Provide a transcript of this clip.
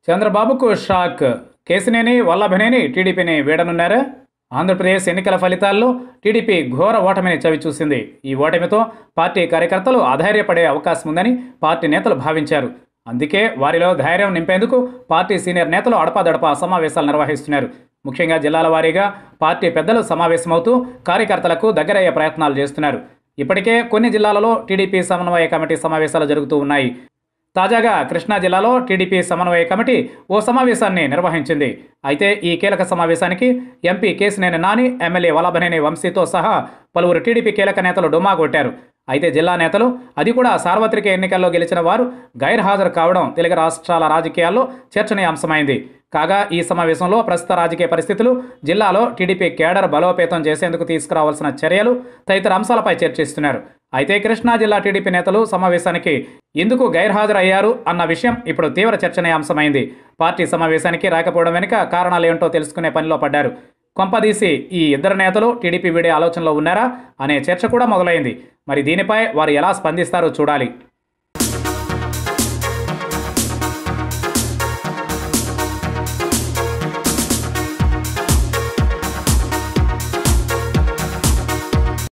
చంద్రబాబుకు షాక్ కేసినేని వల్లభనేని టీడీపీని వీడనున్నారా ఆంధ్రప్రదేశ్ ఎన్నికల ఫలితాల్లో టీడీపీ ఘోర ఓటమిని చవిచూసింది ఈ ఓటమితో పార్టీ కార్యకర్తలు అధైర్యపడే అవకాశం ఉందని పార్టీ నేతలు భావించారు అందుకే వారిలో ధైర్యం నింపేందుకు పార్టీ సీనియర్ నేతలు అడపాదడపా సమావేశాలు నిర్వహిస్తున్నారు ముఖ్యంగా జిల్లాల వారీగా పార్టీ పెద్దలు సమావేశమవుతూ కార్యకర్తలకు దగ్గరయ్యే ప్రయత్నాలు చేస్తున్నారు ఇప్పటికే కొన్ని జిల్లాలలో టీడీపీ సమన్వయ కమిటీ సమావేశాలు జరుగుతూ ఉన్నాయి తాజాగా కృష్ణా జిల్లాలో టీడీపీ సమన్వయ కమిటీ ఓ సమావేశాన్ని నిర్వహించింది అయితే ఈ కీలక సమావేశానికి ఎంపీ కేసినేని నాని ఎమ్మెల్యే వల్లభనేని వంశీతో సహా పలువురు టీడీపీ కీలక నేతలు డుమా కొట్టారు అయితే జిల్లా నేతలు అది కూడా సార్వత్రిక ఎన్నికల్లో గెలిచిన వారు గైర్హాజరు కావడం తెలుగు రాష్ట్రాల రాజకీయాల్లో చర్చనీయాంశమైంది కాగా ఈ సమావేశంలో ప్రస్తుత రాజకీయ పరిస్థితులు జిల్లాలో టీడీపీ కేడర్ బలోపేతం చేసేందుకు తీసుకురావాల్సిన చర్యలు తదితర అంశాలపై చర్చిస్తున్నారు అయితే కృష్ణా జిల్లా టీడీపీ నేతలు సమావేశానికి ఎందుకు గైర్హాజరయ్యారు అన్న విషయం ఇప్పుడు తీవ్ర చర్చనీయాంశమైంది పార్టీ సమావేశానికి రాకపోవడం వెనుక కారణాలేంటో తెలుసుకునే పనిలో పడ్డారు కొంపదీసి ఈ ఇద్దరు నేతలు టీడీపీ వీడే ఆలోచనలో ఉన్నారా అనే చర్చ కూడా మొదలైంది మరి దీనిపై వారు ఎలా స్పందిస్తారో చూడాలి